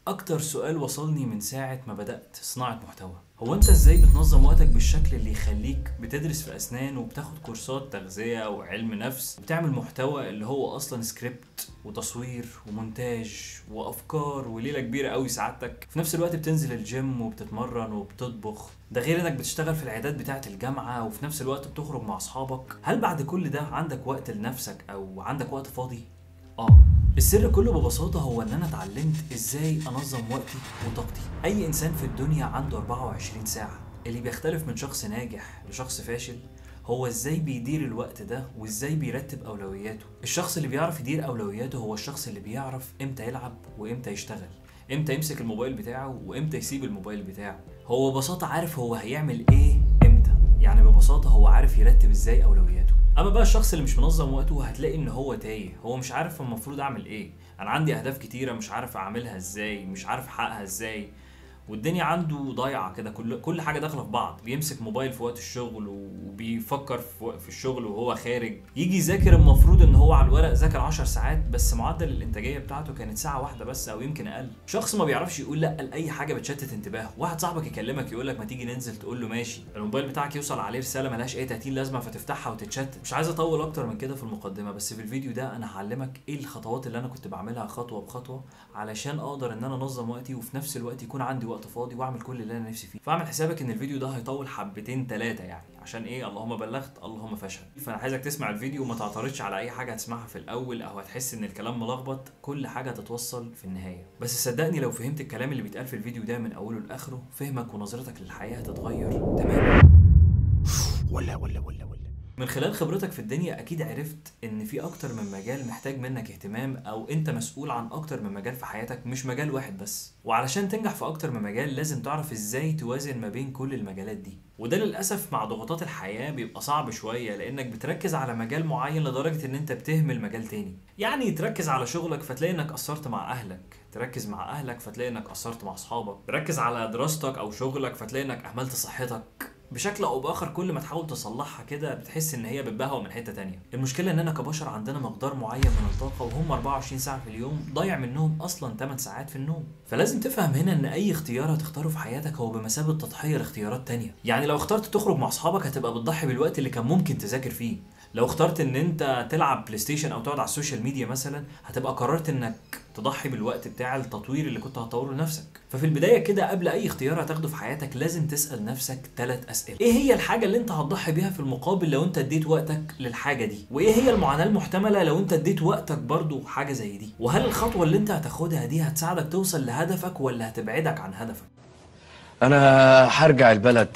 اكتر سؤال وصلني من ساعة ما بدأت صناعة محتوى هو انت ازاي بتنظم وقتك بالشكل اللي يخليك بتدرس في اسنان وبتاخد كورسات تغذية او علم نفس وبتعمل محتوى اللي هو اصلا سكريبت وتصوير ومونتاج وافكار وليلة كبيرة قوي سعادتك في نفس الوقت بتنزل الجيم وبتتمرن وبتطبخ ده غير انك بتشتغل في العيادات بتاعة الجامعة وفي نفس الوقت بتخرج مع اصحابك هل بعد كل ده عندك وقت لنفسك او عندك وقت فاضي اه السر كله ببساطة هو إن أنا اتعلمت إزاي أنظم وقتي وطاقتي. أي إنسان في الدنيا عنده 24 ساعة، اللي بيختلف من شخص ناجح لشخص فاشل هو إزاي بيدير الوقت ده وإزاي بيرتب أولوياته. الشخص اللي بيعرف يدير أولوياته هو الشخص اللي بيعرف إمتى يلعب وإمتى يشتغل. إمتى يمسك الموبايل بتاعه وإمتى يسيب الموبايل بتاعه. هو ببساطة عارف هو هيعمل إيه إمتى. يعني ببساطة هو عارف يرتب إزاي أولوياته. اما بقى الشخص اللي مش منظم وقته هتلاقي ان هو تايه هو مش عارف المفروض اعمل ايه انا عندي اهداف كتيره مش عارف اعملها ازاي مش عارف احققها ازاي والدنيا عنده ضايعه كده كل كل حاجه داخله في بعض بيمسك موبايل في وقت الشغل وبيفكر في في الشغل وهو خارج يجي يذاكر المفروض ان هو على الورق ذاكر 10 ساعات بس معدل الانتاجيه بتاعته كانت ساعه واحده بس او يمكن اقل شخص ما بيعرفش يقول لا لاي حاجه بتشتت انتباهه واحد صاحبك يكلمك يقول لك ما تيجي ننزل تقول له ماشي الموبايل بتاعك يوصل عليه رساله ملهاش اي 30 لازمه فتفتحها وتتشتت مش عايز اطول اكتر من كده في المقدمه بس في الفيديو ده انا هعلمك ايه الخطوات اللي انا كنت بعملها خطوه بخطوه علشان اقدر ان انا انظم وقتي وفي نفس الوقت يكون عندي وقت فاضي واعمل كل اللي انا نفسي فيه فاعمل حسابك ان الفيديو ده هيطول حبتين ثلاثه يعني عشان ايه اللهم بلغت اللهم فشل فانا عايزك تسمع الفيديو وما تعترضش على اي حاجه هتسمعها في الاول او هتحس ان الكلام ملخبط كل حاجه هتتوصل في النهايه بس صدقني لو فهمت الكلام اللي بيتقال في الفيديو ده من اوله لاخره فهمك ونظرتك للحياه هتتغير تماما ولا ولا ولا ولا من خلال خبرتك في الدنيا اكيد عرفت ان في اكتر من مجال محتاج منك اهتمام او انت مسؤول عن اكتر من مجال في حياتك مش مجال واحد بس وعلشان تنجح في اكتر من مجال لازم تعرف ازاي توازن ما بين كل المجالات دي وده للاسف مع ضغوطات الحياه بيبقى صعب شويه لانك بتركز على مجال معين لدرجه ان انت بتهمل مجال تاني يعني تركز على شغلك فتلاقي انك قصرت مع اهلك تركز مع اهلك فتلاقي انك قصرت مع اصحابك تركز على دراستك او شغلك فتلاقي انك اهملت صحتك بشكل او باخر كل ما تحاول تصلحها كده بتحس ان هي بتبهوى من حته تانية المشكله اننا كبشر عندنا مقدار معين من الطاقه وهم 24 ساعه في اليوم ضايع منهم اصلا 8 ساعات في النوم فلازم تفهم هنا ان اي اختيار هتختاره في حياتك هو بمثابه تضحيه لاختيارات تانية يعني لو اخترت تخرج مع اصحابك هتبقى بتضحي بالوقت اللي كان ممكن تذاكر فيه لو اخترت ان انت تلعب بلاي ستيشن او تقعد على السوشيال ميديا مثلا هتبقى قررت انك تضحي بالوقت بتاع التطوير اللي كنت هتطوره لنفسك ففي البدايه كده قبل اي اختيار هتاخده في حياتك لازم تسال نفسك ثلاث اسئله ايه هي الحاجه اللي انت هتضحي بيها في المقابل لو انت اديت وقتك للحاجه دي وايه هي المعاناه المحتمله لو انت اديت وقتك برضو حاجه زي دي وهل الخطوه اللي انت هتاخدها دي هتساعدك توصل لهدفك ولا هتبعدك عن هدفك انا هرجع البلد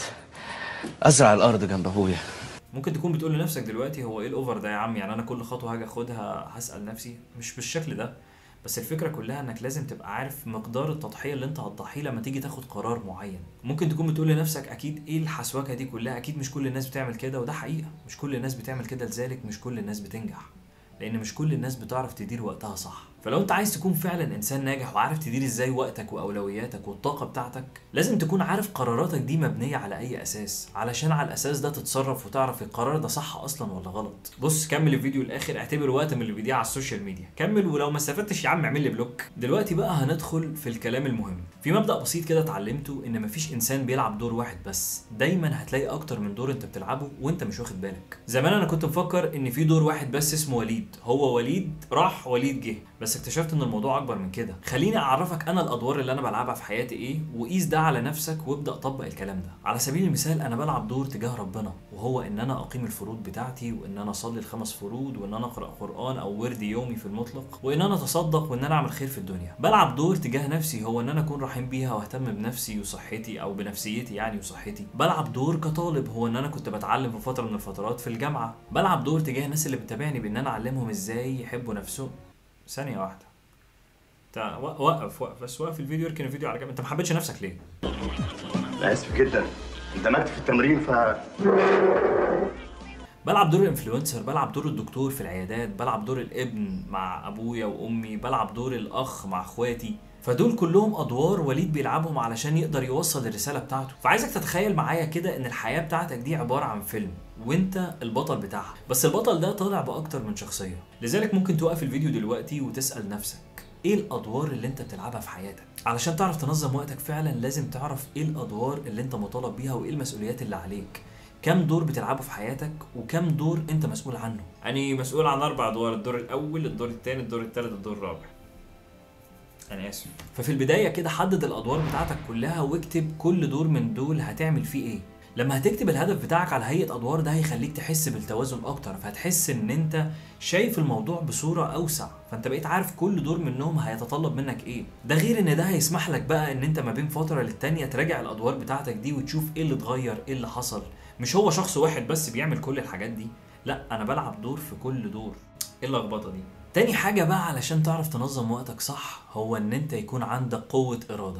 ازرع الارض جنب ابويا ممكن تكون بتقول لنفسك دلوقتي هو ايه الاوفر ده يا عم يعني انا كل خطوه هاجي اخدها هسال نفسي مش بالشكل ده بس الفكره كلها انك لازم تبقى عارف مقدار التضحيه اللي انت هتضحيه لما تيجي تاخد قرار معين ممكن تكون بتقول لنفسك اكيد ايه الحسوكه دي كلها اكيد مش كل الناس بتعمل كده وده حقيقه مش كل الناس بتعمل كده لذلك مش كل الناس بتنجح لان مش كل الناس بتعرف تدير وقتها صح فلو انت عايز تكون فعلا انسان ناجح وعارف تدير ازاي وقتك واولوياتك والطاقه بتاعتك لازم تكون عارف قراراتك دي مبنيه على اي اساس علشان على الاساس ده تتصرف وتعرف القرار ده صح اصلا ولا غلط بص كمل الفيديو الاخر اعتبر وقت من اللي بيضيع على السوشيال ميديا كمل ولو ما استفدتش يا عم اعمل لي بلوك دلوقتي بقى هندخل في الكلام المهم في مبدا بسيط كده اتعلمته ان مفيش انسان بيلعب دور واحد بس دايما هتلاقي اكتر من دور انت بتلعبه وانت مش واخد بالك زمان انا كنت مفكر ان في دور واحد بس اسمه وليد هو وليد راح وليد جه بس اكتشفت ان الموضوع اكبر من كده خليني اعرفك انا الادوار اللي انا بلعبها في حياتي ايه وقيس ده على نفسك وابدا طبق الكلام ده على سبيل المثال انا بلعب دور تجاه ربنا وهو ان انا اقيم الفروض بتاعتي وان انا اصلي الخمس فروض وان انا اقرا قران او ورد يومي في المطلق وان انا اتصدق وان انا اعمل خير في الدنيا بلعب دور تجاه نفسي هو ان انا اكون رحيم بيها واهتم بنفسي وصحتي او بنفسيتي يعني وصحتي بلعب دور كطالب هو ان انا كنت بتعلم في فتره من الفترات في الجامعه بلعب دور تجاه الناس اللي بتتابعني بان انا اعلمهم ازاي يحبوا نفسهم ثانيه واحده تا- و- وقف وقف بس وقف الفيديو اركن الفيديو على جنب انت ما حبيتش نفسك ليه أنا آسف جدا اندمجت في التمرين ف بلعب دور الانفلونسر بلعب دور الدكتور في العيادات بلعب دور الابن مع ابويا وامي بلعب دور الاخ مع اخواتي فدول كلهم ادوار وليد بيلعبهم علشان يقدر يوصل الرساله بتاعته فعايزك تتخيل معايا كده ان الحياه بتاعتك دي عباره عن فيلم وانت البطل بتاعها بس البطل ده طالع باكتر من شخصيه لذلك ممكن توقف الفيديو دلوقتي وتسال نفسك ايه الادوار اللي انت بتلعبها في حياتك علشان تعرف تنظم وقتك فعلا لازم تعرف ايه الادوار اللي انت مطالب بيها وايه المسؤوليات اللي عليك كم دور بتلعبه في حياتك وكم دور انت مسؤول عنه يعني مسؤول عن اربع ادوار الدور الاول الدور الثاني الدور الثالث الدور الرابع انا اسف ففي البداية كده حدد الأدوار بتاعتك كلها واكتب كل دور من دول هتعمل فيه إيه لما هتكتب الهدف بتاعك على هيئة أدوار ده هيخليك تحس بالتوازن أكتر فهتحس إن أنت شايف الموضوع بصورة أوسع فأنت بقيت عارف كل دور منهم هيتطلب منك إيه ده غير إن ده هيسمح لك بقى إن أنت ما بين فترة للتانية تراجع الأدوار بتاعتك دي وتشوف إيه اللي اتغير إيه اللي حصل مش هو شخص واحد بس بيعمل كل الحاجات دي لا أنا بلعب دور في كل دور ايه اللخبطه دي تاني حاجة بقى علشان تعرف تنظم وقتك صح هو إن أنت يكون عندك قوة إرادة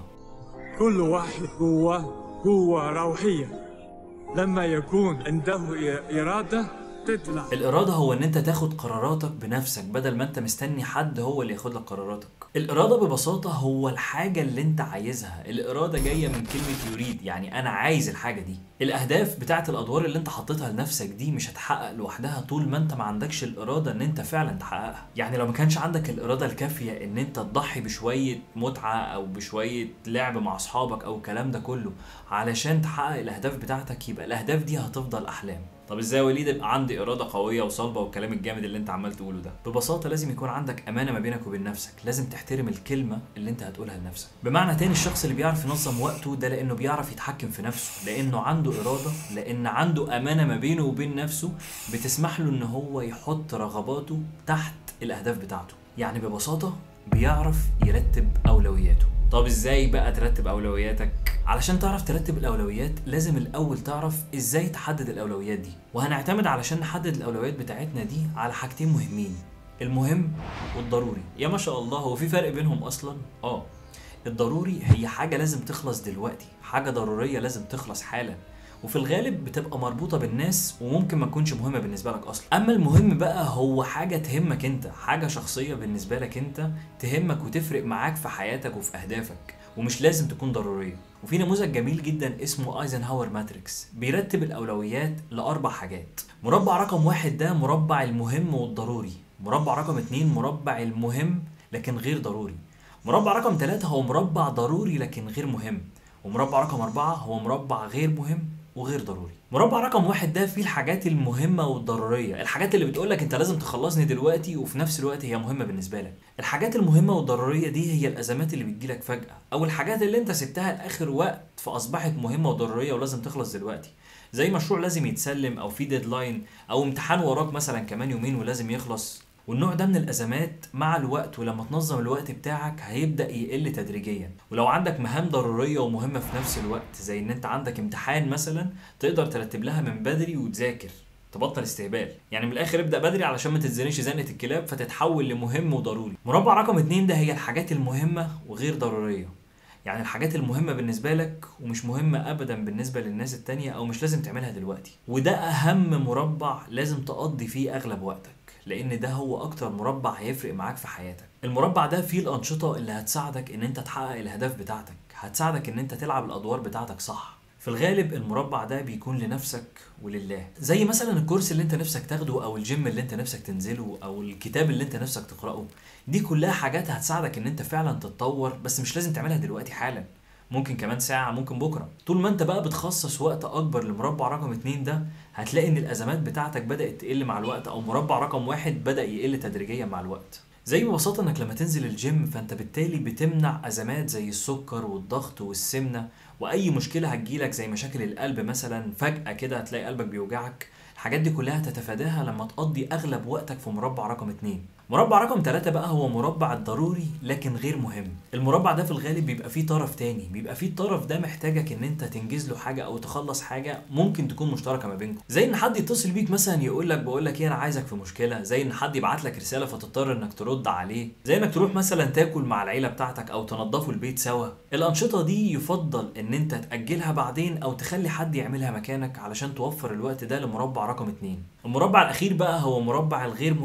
كل واحد جواه قوة روحية لما يكون عنده إرادة تطلع الإرادة هو إن أنت تاخد قراراتك بنفسك بدل ما أنت مستني حد هو اللي ياخد لك قراراتك. الإرادة ببساطة هو الحاجة اللي أنت عايزها، الإرادة جاية من كلمة يريد يعني أنا عايز الحاجة دي. الأهداف بتاعت الأدوار اللي أنت حطيتها لنفسك دي مش هتحقق لوحدها طول ما أنت ما عندكش الإرادة إن أنت فعلا تحققها. يعني لو ما كانش عندك الإرادة الكافية إن أنت تضحي بشوية متعة أو بشوية لعب مع أصحابك أو الكلام ده كله علشان تحقق الأهداف بتاعتك يبقى الأهداف دي هتفضل أحلام. طب ازاي يا وليد يبقى عندي اراده قويه وصلبه والكلام الجامد اللي انت عمال تقوله ده ببساطة لازم يكون عندك أمانة ما بينك وبين نفسك، لازم تحترم الكلمة اللي أنت هتقولها لنفسك. بمعنى تاني الشخص اللي بيعرف ينظم وقته ده لأنه بيعرف يتحكم في نفسه، لأنه عنده إرادة، لأن عنده أمانة ما بينه وبين نفسه بتسمح له إن هو يحط رغباته تحت الأهداف بتاعته. يعني ببساطة بيعرف يرتب أولوياته. طب ازاي بقى ترتب اولوياتك علشان تعرف ترتب الأولويات لازم الأول تعرف إزاي تحدد الأولويات دي وهنعتمد علشان نحدد الأولويات بتاعتنا دي على حاجتين مهمين المهم والضروري يا ما شاء الله هو في فرق بينهم اصلا اه الضروري هي حاجة لازم تخلص دلوقتي حاجة ضرورية لازم تخلص حالا وفي الغالب بتبقى مربوطة بالناس وممكن ما تكونش مهمة بالنسبة لك أصلا أما المهم بقى هو حاجة تهمك أنت حاجة شخصية بالنسبة لك أنت تهمك وتفرق معاك في حياتك وفي أهدافك ومش لازم تكون ضرورية وفي نموذج جميل جدا اسمه ايزنهاور ماتريكس بيرتب الأولويات لأربع حاجات مربع رقم واحد ده مربع المهم والضروري مربع رقم اتنين مربع المهم لكن غير ضروري مربع رقم ثلاثة هو مربع ضروري لكن غير مهم ومربع رقم أربعة هو مربع غير مهم وغير ضروري مربع رقم واحد ده فيه الحاجات المهمة والضرورية الحاجات اللي بتقولك انت لازم تخلصني دلوقتي وفي نفس الوقت هي مهمة بالنسبة لك الحاجات المهمة والضرورية دي هي الأزمات اللي بتجيلك فجأة أو الحاجات اللي انت سبتها لآخر وقت فأصبحت مهمة وضرورية ولازم تخلص دلوقتي زي مشروع لازم يتسلم أو في ديدلاين أو امتحان وراك مثلا كمان يومين ولازم يخلص والنوع ده من الازمات مع الوقت ولما تنظم الوقت بتاعك هيبدا يقل تدريجيا ولو عندك مهام ضروريه ومهمه في نفس الوقت زي ان انت عندك امتحان مثلا تقدر ترتب لها من بدري وتذاكر تبطل استهبال يعني من الاخر ابدا بدري علشان ما تتزنقش زنقه الكلاب فتتحول لمهم وضروري مربع رقم اتنين ده هي الحاجات المهمه وغير ضروريه يعني الحاجات المهمة بالنسبة لك ومش مهمة أبدا بالنسبة للناس التانية أو مش لازم تعملها دلوقتي وده أهم مربع لازم تقضي فيه أغلب وقتك لأن ده هو أكتر مربع هيفرق معاك في حياتك المربع ده فيه الأنشطة اللي هتساعدك إن أنت تحقق الأهداف بتاعتك هتساعدك إن أنت تلعب الأدوار بتاعتك صح في الغالب المربع ده بيكون لنفسك ولله زي مثلا الكورس اللي انت نفسك تاخده او الجيم اللي انت نفسك تنزله او الكتاب اللي انت نفسك تقراه دي كلها حاجات هتساعدك ان انت فعلا تتطور بس مش لازم تعملها دلوقتي حالا ممكن كمان ساعة ممكن بكرة طول ما انت بقى بتخصص وقت اكبر لمربع رقم اتنين ده هتلاقي ان الازمات بتاعتك بدأت تقل مع الوقت او مربع رقم واحد بدأ يقل تدريجيا مع الوقت زي ببساطة انك لما تنزل الجيم فانت بالتالي بتمنع ازمات زي السكر والضغط والسمنة واي مشكلة هتجيلك زي مشاكل القلب مثلا فجأة كده هتلاقي قلبك بيوجعك الحاجات دي كلها تتفاداها لما تقضي اغلب وقتك في مربع رقم اتنين مربع رقم ثلاثة بقى هو مربع الضروري لكن غير مهم المربع ده في الغالب بيبقى فيه طرف تاني بيبقى فيه الطرف ده محتاجك ان انت تنجز له حاجة او تخلص حاجة ممكن تكون مشتركة ما بينكم زي ان حد يتصل بيك مثلا يقول لك بقول لك ايه انا عايزك في مشكلة زي ان حد يبعت لك رسالة فتضطر انك ترد عليه زي انك تروح مثلا تاكل مع العيلة بتاعتك او تنظفوا البيت سوا الانشطة دي يفضل ان انت تأجلها بعدين او تخلي حد يعملها مكانك علشان توفر الوقت ده لمربع رقم اتنين المربع الاخير بقى هو مربع الغير مهم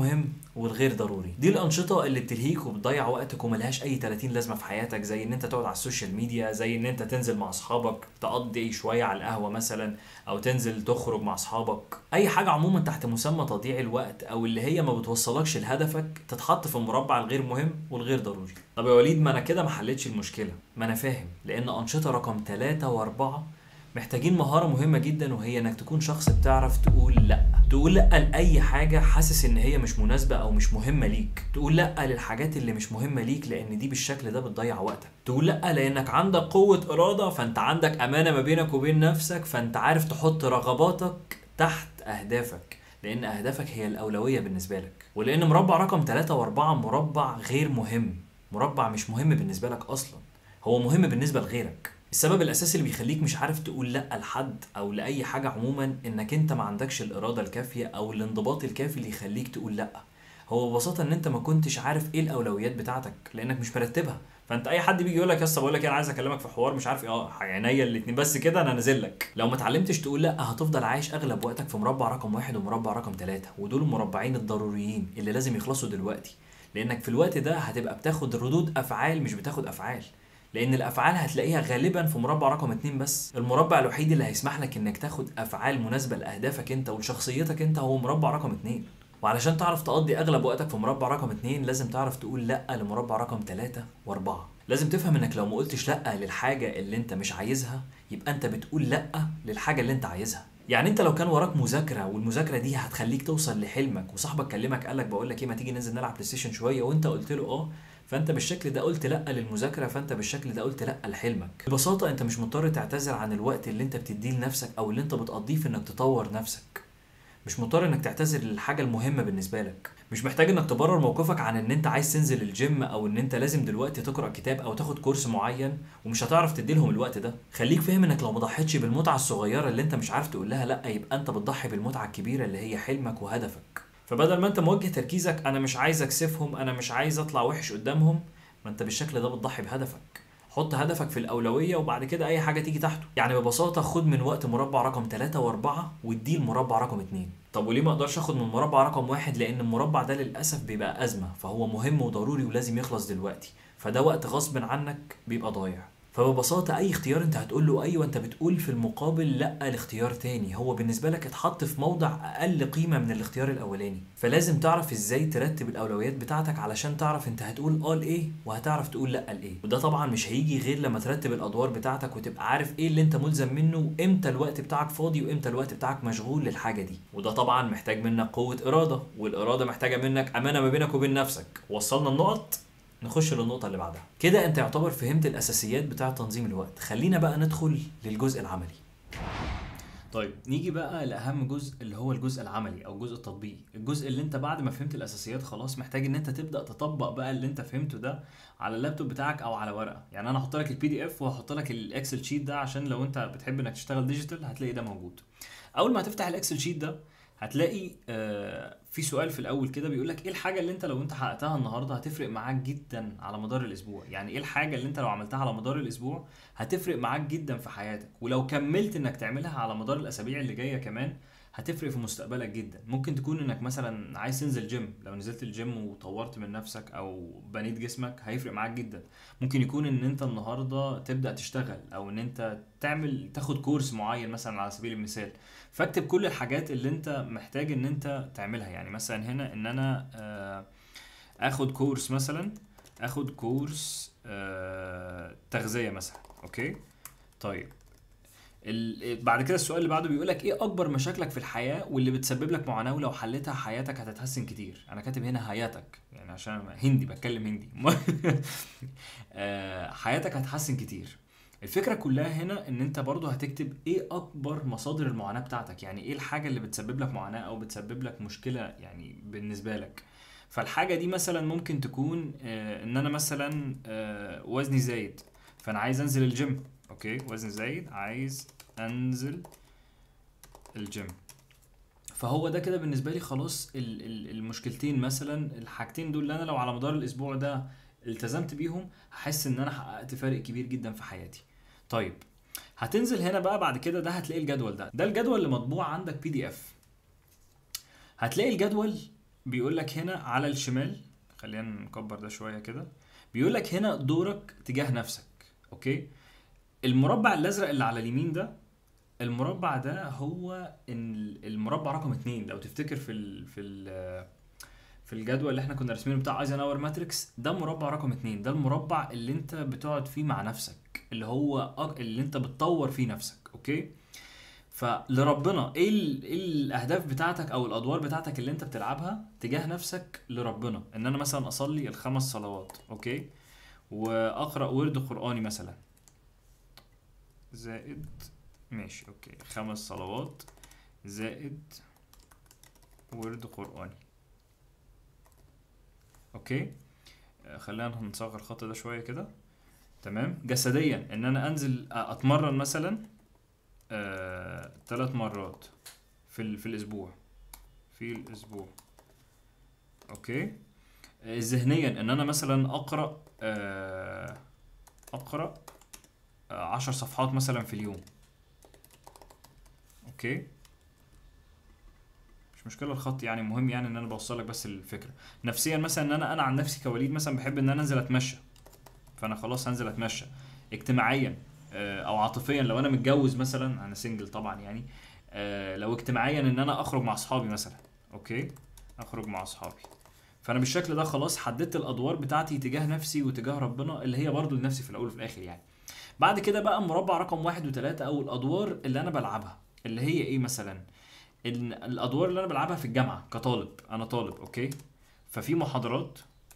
والغير ضروري دي الانشطه اللي بتلهيك وبتضيع وقتك وملهاش اي 30 لازمه في حياتك زي ان انت تقعد على السوشيال ميديا زي ان انت تنزل مع اصحابك تقضي شويه على القهوه مثلا او تنزل تخرج مع اصحابك اي حاجه عموما تحت مسمى تضييع الوقت او اللي هي ما بتوصلكش لهدفك تتحط في المربع الغير مهم والغير ضروري طب يا وليد ما انا كده ما حلتش المشكله ما انا فاهم لان انشطه رقم 3 و4 محتاجين مهارة مهمة جدا وهي انك تكون شخص بتعرف تقول لا تقول لا لأي حاجة حاسس ان هي مش مناسبة او مش مهمة ليك تقول لا للحاجات اللي مش مهمة ليك لان دي بالشكل ده بتضيع وقتك تقول لا لانك عندك قوة ارادة فانت عندك امانة ما بينك وبين نفسك فانت عارف تحط رغباتك تحت اهدافك لان اهدافك هي الاولوية بالنسبة لك ولان مربع رقم 3 و4 مربع غير مهم مربع مش مهم بالنسبة لك اصلا هو مهم بالنسبة لغيرك السبب الاساسي اللي بيخليك مش عارف تقول لا لحد او لاي حاجه عموما انك انت ما عندكش الاراده الكافيه او الانضباط الكافي اللي يخليك تقول لا هو ببساطه ان انت ما كنتش عارف ايه الاولويات بتاعتك لانك مش مرتبها فانت اي حد بيجي يقول لك يا اسطى بقول لك إيه، انا عايز اكلمك في حوار مش عارف ايه اه عينيا الاتنين بس كده انا نازل لك لو ما اتعلمتش تقول لا هتفضل عايش اغلب وقتك في مربع رقم واحد ومربع رقم ثلاثة ودول المربعين الضروريين اللي لازم يخلصوا دلوقتي لانك في الوقت ده هتبقى بتاخد ردود افعال مش بتاخد افعال لان الافعال هتلاقيها غالبا في مربع رقم اتنين بس المربع الوحيد اللي هيسمح لك انك تاخد افعال مناسبه لاهدافك انت ولشخصيتك انت هو مربع رقم اتنين وعلشان تعرف تقضي اغلب وقتك في مربع رقم اتنين لازم تعرف تقول لا لمربع رقم تلاتة واربعة لازم تفهم انك لو ما قلتش لا للحاجه اللي انت مش عايزها يبقى انت بتقول لا للحاجه اللي انت عايزها يعني انت لو كان وراك مذاكره والمذاكره دي هتخليك توصل لحلمك وصاحبك كلمك قالك بقول لك ايه ما تيجي ننزل نلعب بلاي ستيشن شويه وانت قلت له اه فانت بالشكل ده قلت لا للمذاكره فانت بالشكل ده قلت لا لحلمك ببساطه انت مش مضطر تعتذر عن الوقت اللي انت بتديه لنفسك او اللي انت بتقضيه في انك تطور نفسك مش مضطر انك تعتذر للحاجه المهمه بالنسبه لك مش محتاج انك تبرر موقفك عن ان انت عايز تنزل الجيم او ان انت لازم دلوقتي تقرا كتاب او تاخد كورس معين ومش هتعرف تديلهم الوقت ده خليك فاهم انك لو ما ضحيتش بالمتعه الصغيره اللي انت مش عارف تقول لها لا يبقى انت بتضحي بالمتعه الكبيره اللي هي حلمك وهدفك فبدل ما انت موجه تركيزك انا مش عايز اكسفهم انا مش عايز اطلع وحش قدامهم ما انت بالشكل ده بتضحي بهدفك حط هدفك في الأولوية وبعد كده أي حاجة تيجي تحته يعني ببساطة خد من وقت مربع رقم 3 و4 واديه المربع رقم 2 طب وليه ما اقدرش اخد من مربع رقم واحد لان المربع ده للاسف بيبقى ازمه فهو مهم وضروري ولازم يخلص دلوقتي فده وقت غصب عنك بيبقى ضايع فببساطة أي اختيار أنت هتقول له أيوه أنت بتقول في المقابل لأ لاختيار تاني هو بالنسبة لك اتحط في موضع أقل قيمة من الاختيار الأولاني فلازم تعرف إزاي ترتب الأولويات بتاعتك علشان تعرف أنت هتقول آه لإيه وهتعرف تقول لأ لإيه وده طبعا مش هيجي غير لما ترتب الأدوار بتاعتك وتبقى عارف إيه اللي أنت ملزم منه وإمتى الوقت بتاعك فاضي وإمتى الوقت بتاعك مشغول للحاجة دي وده طبعا محتاج منك قوة إرادة والإرادة محتاجة منك أمانة ما بينك وبين نفسك وصلنا النقط نخش للنقطة اللي بعدها كده انت يعتبر فهمت الاساسيات بتاعة تنظيم الوقت خلينا بقى ندخل للجزء العملي طيب نيجي بقى لاهم جزء اللي هو الجزء العملي او الجزء التطبيقي الجزء اللي انت بعد ما فهمت الاساسيات خلاص محتاج ان انت تبدا تطبق بقى اللي انت فهمته ده على اللابتوب بتاعك او على ورقه يعني انا هحط لك البي دي اف وهحط لك الاكسل شيت ده عشان لو انت بتحب انك تشتغل ديجيتال هتلاقي ده موجود اول ما هتفتح الاكسل شيت ده هتلاقي آه في سؤال في الاول كده بيقول لك ايه الحاجه اللي انت لو انت حققتها النهارده هتفرق معاك جدا على مدار الاسبوع يعني ايه الحاجه اللي انت لو عملتها على مدار الاسبوع هتفرق معاك جدا في حياتك ولو كملت انك تعملها على مدار الاسابيع اللي جايه كمان هتفرق في مستقبلك جدا ممكن تكون انك مثلا عايز تنزل جيم لو نزلت الجيم وطورت من نفسك او بنيت جسمك هيفرق معاك جدا ممكن يكون ان انت النهارده تبدا تشتغل او ان انت تعمل تاخد كورس معين مثلا على سبيل المثال فاكتب كل الحاجات اللي انت محتاج ان انت تعملها يعني مثلا هنا ان انا آه، اخد كورس مثلا اخد كورس آه، تغذيه مثلا اوكي طيب ال- بعد كده السؤال اللي بعده بيقول لك ايه اكبر مشاكلك في الحياه واللي بتسبب لك معاناه ولو حلتها حياتك هتتحسن كتير انا كاتب هنا حياتك يعني عشان هندي بتكلم هندي آه، حياتك هتتحسن كتير الفكره كلها هنا ان انت برضو هتكتب ايه اكبر مصادر المعاناه بتاعتك يعني ايه الحاجه اللي بتسبب لك معاناه او بتسبب لك مشكله يعني بالنسبه لك فالحاجه دي مثلا ممكن تكون آه، ان انا مثلا آه، وزني زايد فانا عايز انزل الجيم اوكي وزن زايد عايز انزل الجيم فهو ده كده بالنسبه لي خلاص ال- ال- المشكلتين مثلا الحاجتين دول اللي انا لو على مدار الاسبوع ده التزمت بيهم هحس ان انا حققت فارق كبير جدا في حياتي طيب هتنزل هنا بقى بعد كده ده هتلاقي الجدول ده ده الجدول اللي مطبوع عندك بي دي اف هتلاقي الجدول بيقول لك هنا على الشمال خلينا نكبر ده شويه كده بيقول لك هنا دورك تجاه نفسك اوكي المربع الازرق اللي على اليمين ده المربع ده هو ال- المربع رقم اتنين لو تفتكر في ال في ال في الجدول اللي احنا كنا راسمينه بتاع ايزنهاور ماتريكس ده مربع رقم اتنين ده المربع اللي انت بتقعد فيه مع نفسك اللي هو أك- اللي انت بتطور فيه نفسك اوكي فلربنا ايه ال- ايه الاهداف بتاعتك او الادوار بتاعتك اللي انت بتلعبها تجاه نفسك لربنا ان انا مثلا اصلي الخمس صلوات اوكي واقرا ورد قراني مثلا زائد ماشي اوكي خمس صلوات زائد ورد قراني اوكي آه، خلينا نصغر الخط ده شويه كده تمام جسديا ان انا انزل أ- اتمرن مثلا آه، ثلاث مرات في ال- في الاسبوع في الاسبوع اوكي آه، ذهنيا ان انا مثلا اقرا آه، اقرا آه، عشر صفحات مثلا في اليوم اوكي مش مشكله الخط يعني مهم يعني ان انا بوصل لك بس الفكره نفسيا مثلا ان انا انا عن نفسي كوليد مثلا بحب ان انا انزل اتمشى فانا خلاص هنزل اتمشى اجتماعيا آه، او عاطفيا لو انا متجوز مثلا انا سنجل طبعا يعني آه، لو اجتماعيا ان انا اخرج مع اصحابي مثلا اوكي اخرج مع اصحابي فانا بالشكل ده خلاص حددت الادوار بتاعتي تجاه نفسي وتجاه ربنا اللي هي برضو لنفسي في الاول وفي الاخر يعني بعد كده بقى مربع رقم واحد وثلاثة او الادوار اللي انا بلعبها اللي هي ايه مثلا ال- الادوار اللي انا بلعبها في الجامعه كطالب انا طالب اوكي ففي محاضرات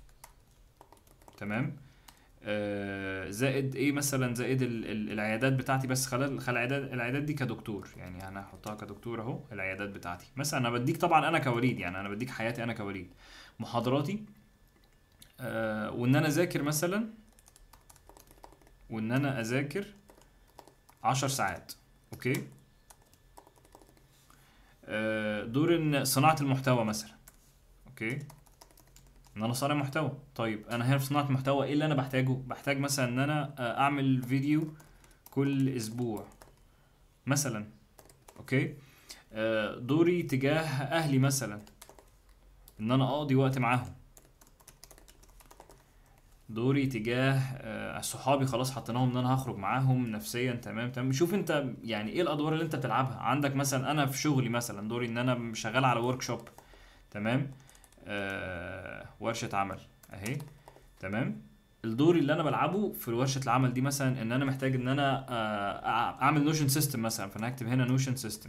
تمام آه، زائد ايه مثلا زائد ال- ال- العيادات بتاعتي بس خلال خلال العيادات العيادات دي كدكتور يعني انا هحطها كدكتور اهو العيادات بتاعتي مثلا انا بديك طبعا انا كوليد يعني انا بديك حياتي انا كوليد محاضراتي آه وان انا اذاكر مثلا وان انا اذاكر عشر ساعات اوكي آه دور ان صناعة المحتوى مثلا اوكي ان انا صانع محتوى طيب انا هنا في صناعه محتوى ايه اللي انا بحتاجه بحتاج مثلا ان انا آه، اعمل فيديو كل اسبوع مثلا اوكي آه، دوري تجاه اهلي مثلا ان انا اقضي وقت معاهم دوري تجاه آه، صحابي خلاص حطيناهم ان انا هخرج معاهم نفسيا تمام تمام شوف انت يعني ايه الادوار اللي انت بتلعبها عندك مثلا انا في شغلي مثلا دوري ان انا شغال على ورك شوب تمام آه ورشة عمل اهي تمام الدور اللي انا بلعبه في ورشة العمل دي مثلا ان انا محتاج ان انا آه اعمل نوشن سيستم مثلا فانا هكتب هنا نوشن سيستم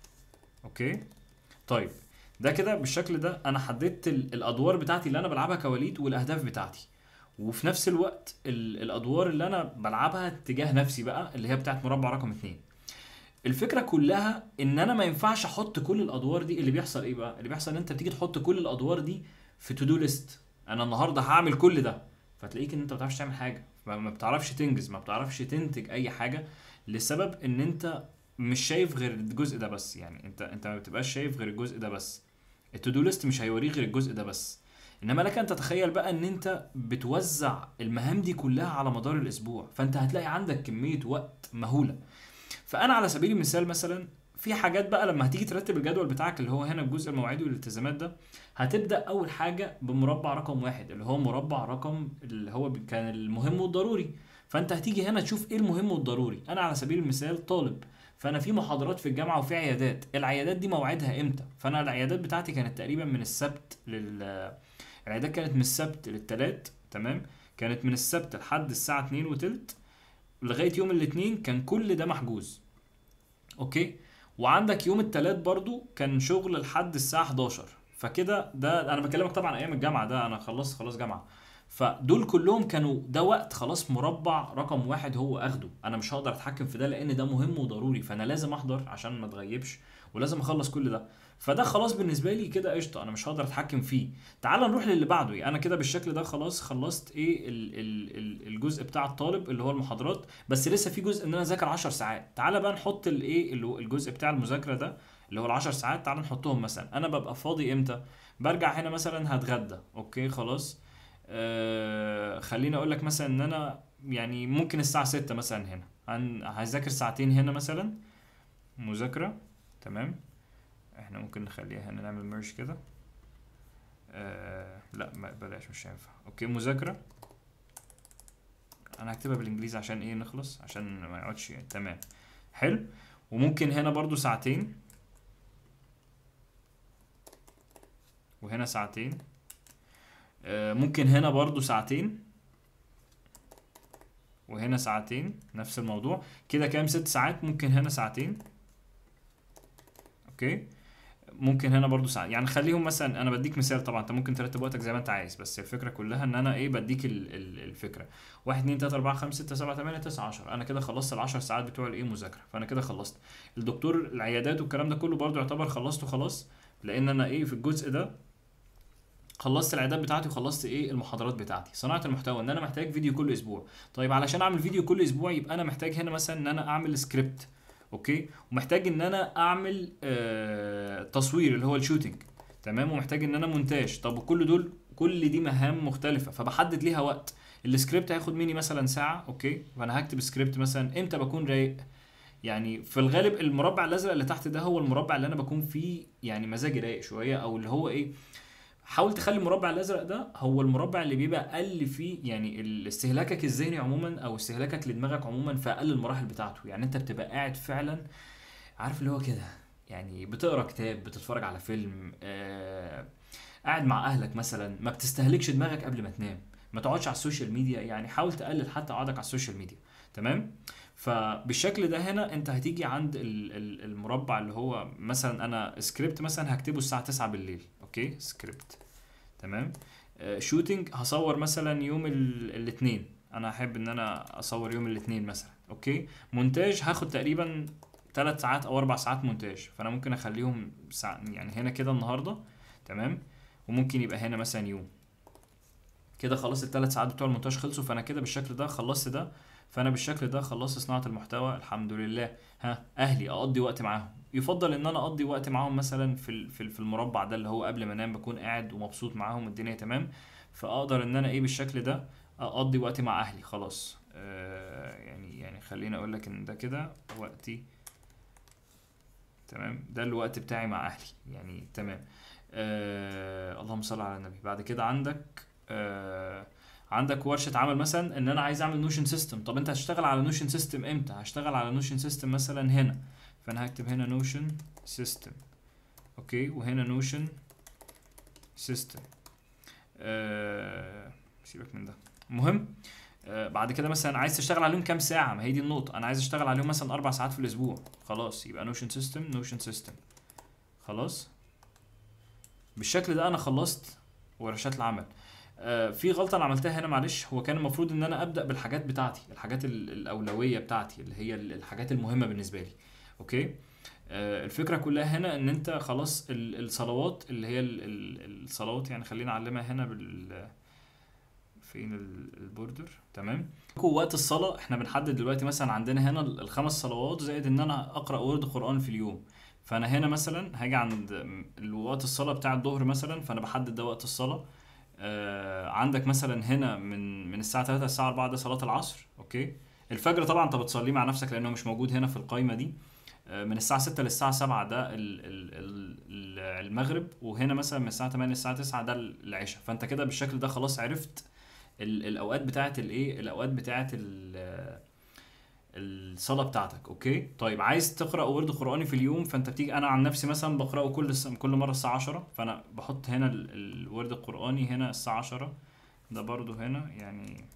اوكي طيب ده كده بالشكل ده انا حددت ال- الادوار بتاعتي اللي انا بلعبها كوليد والاهداف بتاعتي وفي نفس الوقت ال- الادوار اللي انا بلعبها تجاه نفسي بقى اللي هي بتاعت مربع رقم اتنين الفكره كلها ان انا ما ينفعش احط كل الادوار دي اللي بيحصل ايه بقى اللي بيحصل ان انت بتيجي تحط كل الادوار دي في تو دو ليست انا النهارده هعمل كل ده فتلاقيك ان انت ما بتعرفش تعمل حاجه ما ما بتعرفش تنجز ما بتعرفش تنتج اي حاجه لسبب ان انت مش شايف غير الجزء ده بس يعني انت انت ما بتبقاش شايف غير الجزء ده بس التو دو ليست مش هيوريك غير الجزء ده بس انما لك ان تتخيل بقى ان انت بتوزع المهام دي كلها على مدار الاسبوع فانت هتلاقي عندك كميه وقت مهوله فانا على سبيل المثال مثلا في حاجات بقى لما هتيجي ترتب الجدول بتاعك اللي هو هنا الجزء المواعيد والالتزامات ده هتبدا اول حاجه بمربع رقم واحد اللي هو مربع رقم اللي هو بي- كان المهم والضروري فانت هتيجي هنا تشوف ايه المهم والضروري انا على سبيل المثال طالب فانا في محاضرات في الجامعه وفي عيادات العيادات دي موعدها امتى فانا العيادات بتاعتي كانت تقريبا من السبت لل العيادات كانت من السبت للتلات تمام كانت من السبت لحد الساعه 2 وتلت لغايه يوم الاثنين كان كل ده محجوز اوكي وعندك يوم التلات برضو كان شغل لحد الساعه 11 فكده ده انا بكلمك طبعا ايام الجامعه ده انا خلصت خلاص جامعه فدول كلهم كانوا ده وقت خلاص مربع رقم واحد هو اخده انا مش هقدر اتحكم في ده لان ده مهم وضروري فانا لازم احضر عشان ما اتغيبش ولازم اخلص كل ده فده خلاص بالنسبه لي كده قشطه انا مش هقدر اتحكم فيه تعال نروح للي بعده يعني انا كده بالشكل ده خلاص خلصت ايه ال ال ال الجزء بتاع الطالب اللي هو المحاضرات بس لسه في جزء ان انا اذاكر 10 ساعات تعال بقى نحط الايه اللي هو الجزء بتاع المذاكره ده اللي هو ال 10 ساعات تعال نحطهم مثلا انا ببقى فاضي امتى برجع هنا مثلا هتغدى اوكي خلاص آه خليني اقول لك مثلا ان انا يعني ممكن الساعه 6 مثلا هنا هن- هذاكر ساعتين هنا مثلا مذاكره تمام احنا ممكن نخليها هنا نعمل ميرج كده آه لا ما بلاش مش هينفع اوكي مذاكره انا هكتبها بالانجليزي عشان ايه نخلص عشان ما يقعدش يعني. تمام حلو وممكن هنا برضو ساعتين وهنا ساعتين آه ممكن هنا برضو ساعتين وهنا ساعتين نفس الموضوع كده كام ست ساعات ممكن هنا ساعتين اوكي ممكن هنا برضو ساعة يعني خليهم مثلا انا بديك مثال طبعا انت ممكن ترتب وقتك زي ما انت عايز بس الفكره كلها ان انا ايه بديك ال ال الفكره 1 2 3 4 5 6 7 8 9 10 انا كده خلصت ال 10 ساعات بتوع الايه مذاكره فانا كده خلصت الدكتور العيادات والكلام ده كله برضو يعتبر خلصته خلاص لان انا ايه في الجزء ده خلصت العيادات بتاعتي وخلصت ايه المحاضرات بتاعتي صناعه المحتوى ان انا محتاج فيديو كل اسبوع طيب علشان اعمل فيديو كل اسبوع يبقى انا محتاج هنا مثلا ان انا اعمل سكريبت اوكي ومحتاج ان انا اعمل آه تصوير اللي هو الشوتينج تمام ومحتاج ان انا مونتاج طب وكل دول كل دي مهام مختلفه فبحدد ليها وقت السكريبت هياخد مني مثلا ساعه اوكي فانا هكتب سكريبت مثلا امتى بكون رايق يعني في الغالب المربع الازرق اللي تحت ده هو المربع اللي انا بكون فيه يعني مزاجي رايق شويه او اللي هو ايه حاول تخلي المربع الازرق ده هو المربع اللي بيبقى اقل فيه يعني استهلاكك الذهني عموما او استهلاكك لدماغك عموما في اقل المراحل بتاعته يعني انت بتبقى قاعد فعلا عارف اللي هو كده يعني بتقرا كتاب بتتفرج على فيلم آه قاعد مع اهلك مثلا ما بتستهلكش دماغك قبل ما تنام ما تقعدش على السوشيال ميديا يعني حاول تقلل حتى قعدك على السوشيال ميديا تمام فبالشكل ده هنا انت هتيجي عند ال- ال- المربع اللي هو مثلا انا سكريبت مثلا هكتبه الساعه 9 بالليل اوكي سكريبت تمام آه شوتينج هصور مثلا يوم الاثنين انا احب ان انا اصور يوم الاثنين مثلا اوكي مونتاج هاخد تقريبا ثلاث ساعات او اربع ساعات مونتاج فانا ممكن اخليهم ساعة يعني هنا كده النهارده تمام وممكن يبقى هنا مثلا يوم كده خلاص الثلاث ساعات بتوع المونتاج خلصوا فانا كده بالشكل ده خلصت ده فانا بالشكل ده خلصت صناعه المحتوى الحمد لله ها اهلي اقضي وقت معاهم يفضل ان انا اقضي وقت معاهم مثلا في ال- في ال- في المربع ده اللي هو قبل ما انام بكون قاعد ومبسوط معاهم الدنيا تمام فاقدر ان انا ايه بالشكل ده اقضي وقت مع اهلي خلاص آه يعني يعني خليني اقول لك ان ده كده وقتي تمام ده الوقت بتاعي مع اهلي يعني تمام آه اللهم صل على النبي بعد كده عندك آه عندك ورشه عمل مثلا ان انا عايز اعمل نوشن سيستم طب انت هتشتغل على نوشن سيستم امتى هشتغل على نوشن سيستم مثلا هنا فانا هكتب هنا نوشن سيستم اوكي وهنا نوشن سيستم آه سيبك من ده المهم آه بعد كده مثلا عايز تشتغل عليهم كام ساعه ما هي دي النقطه انا عايز اشتغل عليهم مثلا اربع ساعات في الاسبوع خلاص يبقى نوشن سيستم نوشن سيستم خلاص بالشكل ده انا خلصت ورشات العمل آه في غلطه انا عملتها هنا معلش هو كان المفروض ان انا ابدا بالحاجات بتاعتي الحاجات ال- الاولويه بتاعتي اللي هي ال- الحاجات المهمه بالنسبه لي اوكي آه الفكره كلها هنا ان انت خلاص ال- الصلوات اللي هي ال- ال- الصلوات يعني خلينا اعلمها هنا بال فين ال- البوردر تمام وقت الصلاه احنا بنحدد دلوقتي مثلا عندنا هنا ال- الخمس صلوات زائد ان انا اقرا ورد قران في اليوم فانا هنا مثلا هاجي عند ال- وقت الصلاه بتاع الظهر مثلا فانا بحدد ده وقت الصلاه آه عندك مثلا هنا من من الساعه 3 للساعه 4 ده صلاه العصر اوكي الفجر طبعا انت بتصليه مع نفسك لانه مش موجود هنا في القائمه دي آه، من الساعه 6 للساعه 7 ده ال- ال- ال- ال- المغرب وهنا مثلا من الساعه 8 للساعه 9 ده العشاء فانت كده بالشكل ده خلاص عرفت ال- الاوقات بتاعه الايه الاوقات بتاعه ال- الصلاه بتاعتك اوكي طيب عايز تقرا ورد قراني في اليوم فانت بتيجي انا عن نفسي مثلا بقراه كل س- كل مره الساعه 10 فانا بحط هنا ال- الورد القراني هنا الساعه 10 ده برضو هنا يعني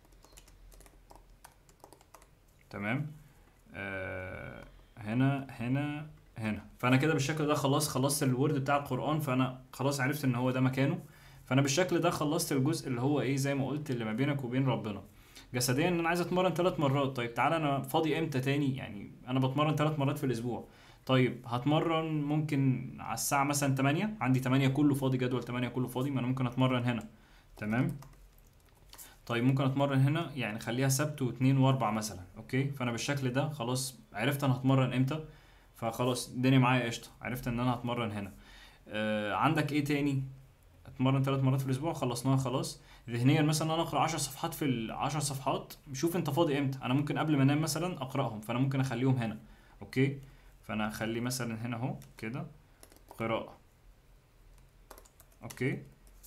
تمام آه هنا هنا هنا فانا كده بالشكل ده خلاص خلصت الورد بتاع القران فانا خلاص عرفت ان هو ده مكانه فانا بالشكل ده خلصت الجزء اللي هو ايه زي ما قلت اللي ما بينك وبين ربنا جسديا ان انا عايز اتمرن ثلاث مرات طيب تعالى انا فاضي امتى تاني يعني انا بتمرن ثلاث مرات في الاسبوع طيب هتمرن ممكن على الساعه مثلا 8 عندي 8 كله فاضي جدول 8 كله فاضي ما انا ممكن اتمرن هنا تمام طيب ممكن اتمرن هنا يعني خليها سبت واثنين واربع مثلا اوكي فانا بالشكل ده خلاص عرفت انا هتمرن امتى فخلاص الدنيا معايا قشطه عرفت ان انا هتمرن هنا آه عندك ايه تاني اتمرن ثلاث مرات في الاسبوع خلصناها خلاص ذهنيا مثلا انا اقرا 10 صفحات في ال 10 صفحات شوف انت فاضي امتى انا ممكن قبل ما انام مثلا اقراهم فانا ممكن اخليهم هنا اوكي فانا اخلي مثلا هنا اهو كده قراءه اوكي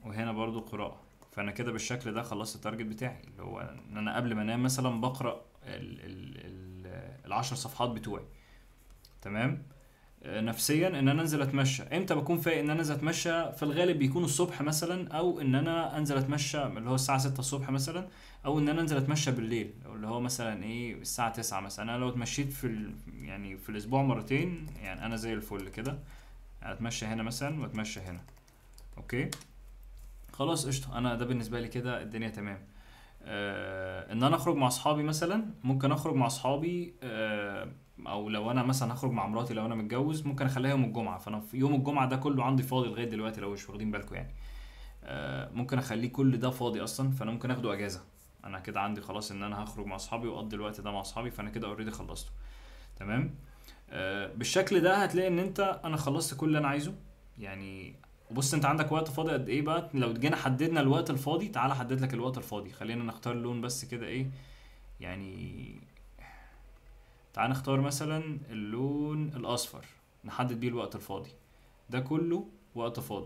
وهنا برضو قراءة فانا كده بالشكل ده خلصت التارجت بتاعي اللي هو ان انا قبل ما انام مثلا بقرا ال ال ال العشر صفحات بتوعي تمام آه، نفسيا ان انا انزل اتمشى امتى بكون فايق ان انا انزل اتمشى في الغالب بيكون الصبح مثلا او ان انا انزل اتمشى اللي هو الساعه 6 الصبح مثلا او ان انا انزل اتمشى بالليل أو اللي هو مثلا ايه الساعه 9 مثلا انا لو اتمشيت في ال... يعني في الاسبوع مرتين يعني انا زي الفل كده اتمشى هنا مثلا واتمشى هنا اوكي خلاص قشطه انا ده بالنسبه لي كده الدنيا تمام آه ان انا اخرج مع اصحابي مثلا ممكن اخرج مع اصحابي آه او لو انا مثلا هخرج مع مراتي لو انا متجوز ممكن اخليها يوم الجمعه فانا في يوم الجمعه ده كله عندي فاضي لغايه دلوقتي لو مش واخدين بالكم يعني آه ممكن اخليه كل ده فاضي اصلا فانا ممكن اخده اجازه انا كده عندي خلاص ان انا هخرج مع اصحابي واقضي الوقت ده مع اصحابي فانا كده اوريدي خلصته تمام آه بالشكل ده هتلاقي ان انت انا خلصت كل اللي انا عايزه يعني بص انت عندك وقت فاضي قد ايه بقى لو جينا حددنا الوقت الفاضي تعالى احدد لك الوقت الفاضي خلينا نختار لون بس كده ايه يعني تعال نختار مثلا اللون الاصفر نحدد بيه الوقت الفاضي ده كله وقت فاضي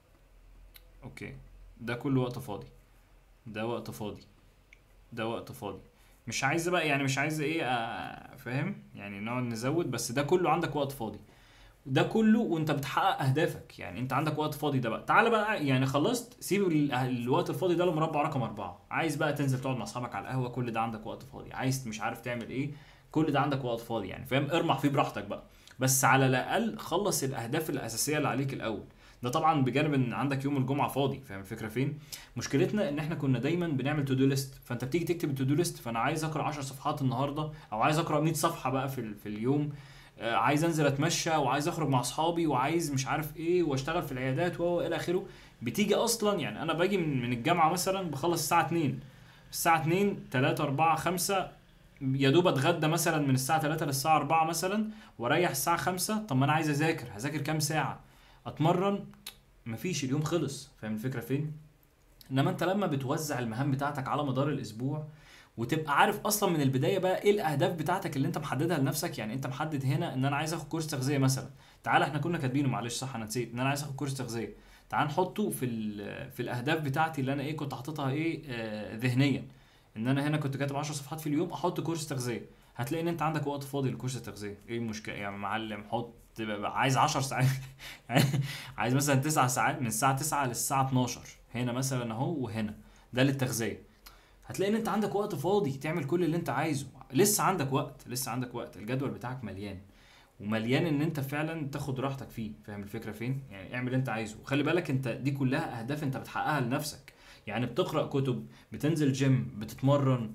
اوكي ده كله وقت فاضي ده وقت فاضي ده وقت فاضي مش عايز بقى يعني مش عايز ايه آه، فاهم يعني نقعد نزود بس ده كله عندك وقت فاضي ده كله وانت بتحقق اهدافك يعني انت عندك وقت فاضي ده بقى تعالى بقى يعني خلصت سيب ال- الوقت الفاضي ده لمربع رقم أربعة عايز بقى تنزل تقعد مع اصحابك على القهوة كل ده عندك وقت فاضي عايز مش عارف تعمل ايه كل ده عندك وقت فاضي يعني فاهم ارمح فيه براحتك بقى بس على الاقل خلص الاهداف الاساسيه اللي عليك الاول ده طبعا بجانب ان عندك يوم الجمعه فاضي فاهم الفكره فين مشكلتنا ان احنا كنا دايما بنعمل تو دو ليست فانت بتيجي تكتب التو دو ليست فانا عايز اقرا 10 صفحات النهارده او عايز اقرا 100 صفحه بقى في ال- في اليوم آه، عايز انزل اتمشى وعايز اخرج مع اصحابي وعايز مش عارف ايه واشتغل في العيادات و الى اخره بتيجي اصلا يعني انا باجي من من الجامعه مثلا بخلص الساعه 2 الساعه 2 3 4 5 يا دوب اتغدى مثلا من الساعه 3 للساعه 4 مثلا واريح الساعه 5 طب ما انا عايز اذاكر هذاكر كام ساعه اتمرن مفيش اليوم خلص فاهم الفكره فين انما انت لما بتوزع المهام بتاعتك على مدار الاسبوع وتبقى عارف اصلا من البدايه بقى ايه الاهداف بتاعتك اللي انت محددها لنفسك يعني انت محدد هنا ان انا عايز اخد كورس تغذيه مثلا تعال احنا كنا كاتبينه معلش صح انا نسيت ان انا عايز اخد كورس تغذيه تعال نحطه في ال- في الاهداف بتاعتي اللي انا ايه كنت حاططها ايه آه ذهنيا ان انا هنا كنت كاتب 10 صفحات في اليوم احط كورس تغذيه هتلاقي ان انت عندك وقت فاضي لكورس التغذيه ايه المشكله يا معلم حط بقى عايز 10 ساعات يعني عايز مثلا 9 ساعات من الساعه 9 للساعه 12 هنا مثلا اهو وهنا ده للتغذيه هتلاقي ان انت عندك وقت فاضي تعمل كل اللي انت عايزه لسه عندك وقت لسه عندك وقت الجدول بتاعك مليان ومليان ان انت فعلا تاخد راحتك فيه فاهم الفكره فين يعني اعمل اللي انت عايزه وخلي بالك انت دي كلها اهداف انت بتحققها لنفسك يعني بتقرا كتب بتنزل جيم بتتمرن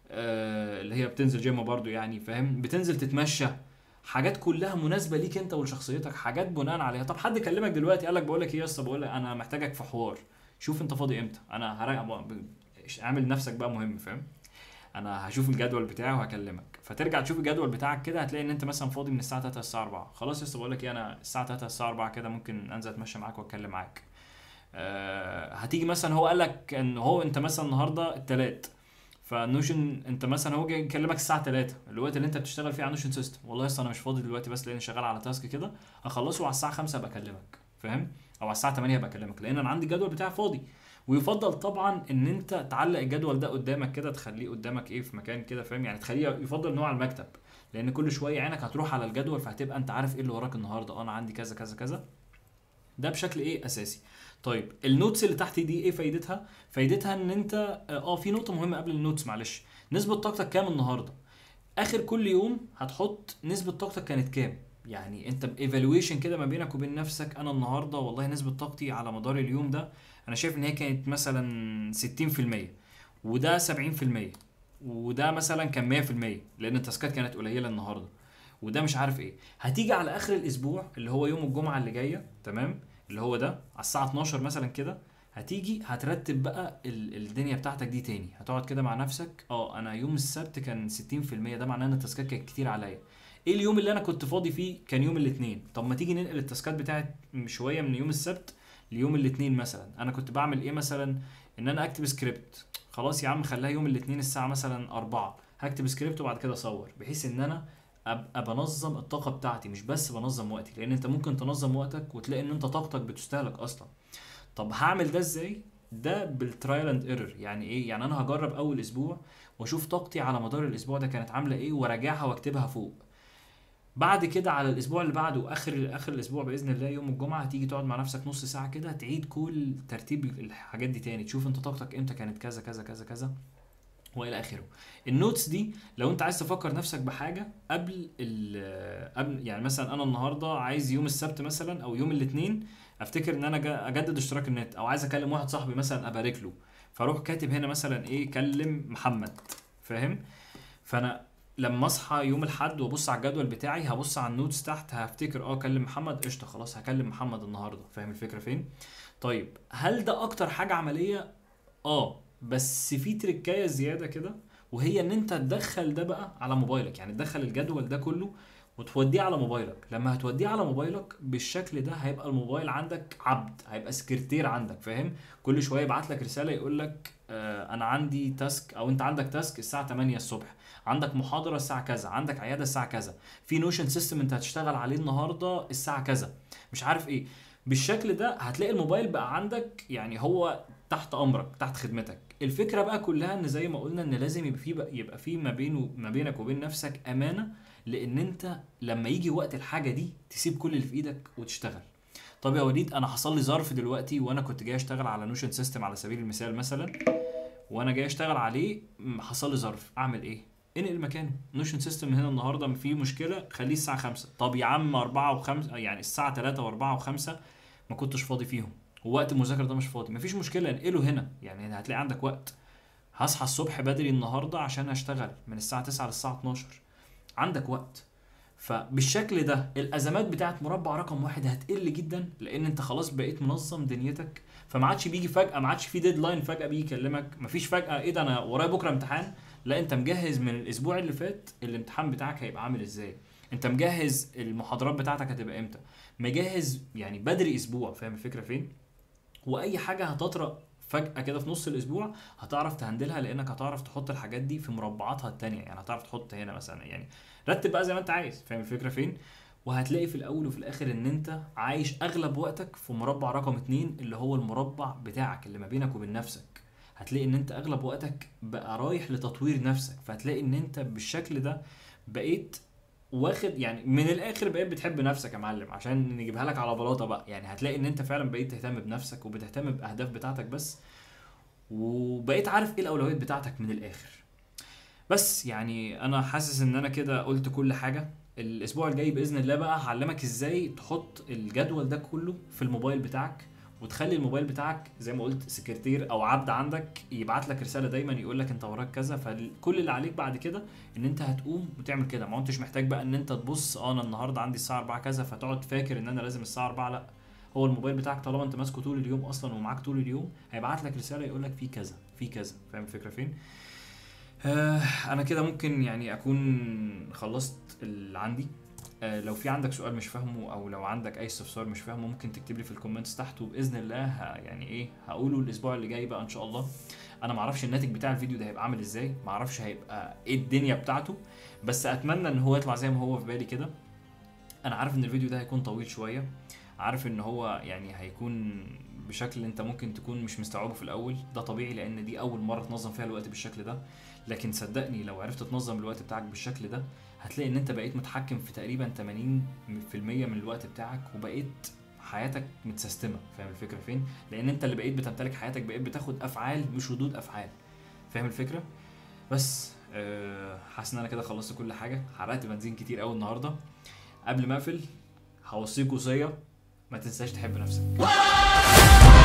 آه اللي هي بتنزل جيم برضو يعني فاهم بتنزل تتمشى حاجات كلها مناسبه ليك انت ولشخصيتك حاجات بناء عليها طب حد كلمك دلوقتي قال لك بقول لك ايه يا اسطى بقول لك انا محتاجك في حوار شوف انت فاضي امتى انا هراجع اعمل نفسك بقى مهم فاهم انا هشوف الجدول بتاعي وهكلمك فترجع تشوف الجدول بتاعك كده هتلاقي ان انت مثلا فاضي من الساعه 3 للساعه 4 خلاص لسه بقول لك ايه انا الساعه 3 للساعه 4 كده ممكن انزل اتمشى معاك واتكلم معاك أه هتيجي مثلا هو قال لك ان هو انت مثلا النهارده التلات فنوشن انت مثلا هو جاي يكلمك الساعه 3 الوقت اللي انت بتشتغل فيه على نوشن سيستم والله اصل انا مش فاضي دلوقتي بس لاني شغال على تاسك كده اخلصه وعلى الساعه 5 ابقى اكلمك فاهم او على الساعه 8 ابقى اكلمك لان انا عندي الجدول بتاعي فاضي ويفضل طبعا ان انت تعلق الجدول ده قدامك كده تخليه قدامك ايه في مكان كده فاهم يعني تخليه يفضل ان هو على المكتب لان كل شويه عينك هتروح على الجدول فهتبقى انت عارف ايه اللي وراك النهارده اه انا عندي كذا كذا كذا ده بشكل ايه اساسي طيب النوتس اللي تحت دي ايه فايدتها فايدتها ان انت اه في نقطه مهمه قبل النوتس معلش نسبه طاقتك كام النهارده اخر كل يوم هتحط نسبه طاقتك كانت كام يعني انت بايفالويشن كده ما بينك وبين نفسك انا النهارده والله نسبه طاقتي على مدار اليوم ده انا شايف ان هي كانت مثلا 60% وده 70% وده مثلا كان 100% لان التاسكات كانت قليله النهارده وده مش عارف ايه هتيجي على اخر الاسبوع اللي هو يوم الجمعه اللي جايه تمام اللي هو ده على الساعه 12 مثلا كده هتيجي هترتب بقى ال- الدنيا بتاعتك دي تاني هتقعد كده مع نفسك اه انا يوم السبت كان 60% ده معناه ان التاسكات كانت كتير عليا ايه اليوم اللي انا كنت فاضي فيه كان يوم الاثنين طب ما تيجي ننقل التاسكات بتاعت شويه من يوم السبت ليوم الاثنين مثلا انا كنت بعمل ايه مثلا ان انا اكتب سكريبت خلاص يا عم خليها يوم الاثنين الساعه مثلا أربعة هكتب سكريبت وبعد كده اصور بحيث ان انا ابقى بنظم الطاقه بتاعتي مش بس بنظم وقتي لان انت ممكن تنظم وقتك وتلاقي ان انت طاقتك بتستهلك اصلا طب هعمل ده ازاي ده بالترايل اند ايرور يعني ايه يعني انا هجرب اول اسبوع واشوف طاقتي على مدار الاسبوع ده كانت عامله ايه وراجعها واكتبها فوق بعد كده على الاسبوع اللي بعده اخر اخر الاسبوع باذن الله يوم الجمعه هتيجي تقعد مع نفسك نص ساعه كده تعيد كل ترتيب الحاجات دي تاني تشوف انت طاقتك امتى كانت كذا كذا كذا كذا والى اخره النوتس دي لو انت عايز تفكر نفسك بحاجه قبل ال قبل يعني مثلا انا النهارده عايز يوم السبت مثلا او يوم الاثنين افتكر ان انا جا- اجدد اشتراك النت او عايز اكلم واحد صاحبي مثلا ابارك له فاروح كاتب هنا مثلا ايه كلم محمد فاهم فانا لما اصحى يوم الاحد وابص على الجدول بتاعي هبص على النوتس تحت هفتكر اه اكلم محمد قشطه خلاص هكلم محمد النهارده فاهم الفكره فين طيب هل ده اكتر حاجه عمليه اه بس في تركايه زياده كده وهي ان انت تدخل ده بقى على موبايلك يعني تدخل الجدول ده كله وتوديه على موبايلك لما هتوديه على موبايلك بالشكل ده هيبقى الموبايل عندك عبد هيبقى سكرتير عندك فاهم كل شويه يبعت لك رساله يقول لك آه انا عندي تاسك او انت عندك تاسك الساعه 8 الصبح عندك محاضره الساعه كذا عندك عياده الساعه كذا في نوشن سيستم انت هتشتغل عليه النهارده الساعه كذا مش عارف ايه بالشكل ده هتلاقي الموبايل بقى عندك يعني هو تحت امرك تحت خدمتك الفكره بقى كلها ان زي ما قلنا ان لازم يبقى في بقى يبقى في ما بينه ما بينك وبين نفسك امانه لان انت لما يجي وقت الحاجه دي تسيب كل اللي في ايدك وتشتغل طب يا وليد انا حصل لي ظرف دلوقتي وانا كنت جاي اشتغل على نوشن سيستم على سبيل المثال مثلا وانا جاي اشتغل عليه م، حصل لي ظرف اعمل ايه انقل مكانه نوشن سيستم هنا النهارده في مشكله خليه الساعه 5 طب يا عم 4 و5 يعني الساعه 3 و4 و5 ما كنتش فاضي فيهم ووقت المذاكره ده مش فاضي مفيش مشكله انقله هنا يعني هتلاقي عندك وقت هصحى الصبح بدري النهارده عشان اشتغل من الساعه 9 للساعه 12 عندك وقت فبالشكل ده الازمات بتاعت مربع رقم واحد هتقل جدا لان انت خلاص بقيت منظم دنيتك فما عادش بيجي فجاه ما عادش في ديدلاين فجاه بيجي يكلمك مفيش فجاه ايه ده انا ورايا بكره امتحان لا انت مجهز من الاسبوع اللي فات الامتحان بتاعك هيبقى عامل ازاي انت مجهز المحاضرات بتاعتك هتبقى امتى مجهز يعني بدري اسبوع فاهم الفكره فين واي حاجه هتطرق فجاه كده في نص الاسبوع هتعرف تهندلها لانك هتعرف تحط الحاجات دي في مربعاتها التانية يعني هتعرف تحط هنا مثلا يعني رتب بقى زي ما انت عايز فاهم الفكره فين وهتلاقي في الاول وفي الاخر ان انت عايش اغلب وقتك في مربع رقم اتنين اللي هو المربع بتاعك اللي ما بينك وبين نفسك هتلاقي ان انت اغلب وقتك بقى رايح لتطوير نفسك فهتلاقي ان انت بالشكل ده بقيت واخد يعني من الاخر بقيت بتحب نفسك يا معلم عشان نجيبها لك على بلاطه بقى يعني هتلاقي ان انت فعلا بقيت تهتم بنفسك وبتهتم باهداف بتاعتك بس وبقيت عارف ايه الاولويات بتاعتك من الاخر بس يعني انا حاسس ان انا كده قلت كل حاجه الاسبوع الجاي باذن الله بقى هعلمك ازاي تحط الجدول ده كله في الموبايل بتاعك وتخلي الموبايل بتاعك زي ما قلت سكرتير او عبد عندك يبعت لك رساله دايما يقول لك انت وراك كذا فكل اللي عليك بعد كده ان انت هتقوم وتعمل كده ما انتش محتاج بقى ان انت تبص اه انا النهارده عندي الساعه 4 كذا فتقعد فاكر ان انا لازم الساعه 4 لا هو الموبايل بتاعك طالما انت ماسكه طول اليوم اصلا ومعاك طول اليوم هيبعت لك رساله يقول لك في كذا في كذا فاهم الفكره فين آه انا كده ممكن يعني اكون خلصت اللي عندي آه لو في عندك سؤال مش فاهمه او لو عندك اي استفسار مش فاهمه ممكن تكتب لي في الكومنتس تحت وباذن الله ه- يعني ايه هقوله الاسبوع اللي جاي بقى ان شاء الله انا معرفش الناتج بتاع الفيديو ده هيبقى عامل ازاي معرفش هيبقى ايه الدنيا بتاعته بس اتمنى ان هو يطلع زي ما هو في بالي كده انا عارف ان الفيديو ده هيكون طويل شويه عارف ان هو يعني هيكون بشكل انت ممكن تكون مش مستوعبه في الاول ده طبيعي لان دي اول مره تنظم فيها الوقت بالشكل ده لكن صدقني لو عرفت تنظم الوقت بتاعك بالشكل ده هتلاقي ان انت بقيت متحكم في تقريبا 80% من الوقت بتاعك وبقيت حياتك متسيستمه فاهم الفكره فين لان انت اللي بقيت بتمتلك حياتك بقيت بتاخد افعال مش ردود افعال فاهم الفكره بس أه حاسس ان انا كده خلصت كل حاجه حرقت بنزين كتير قوي النهارده قبل ما اقفل هوصيك وصيه ما تنساش تحب نفسك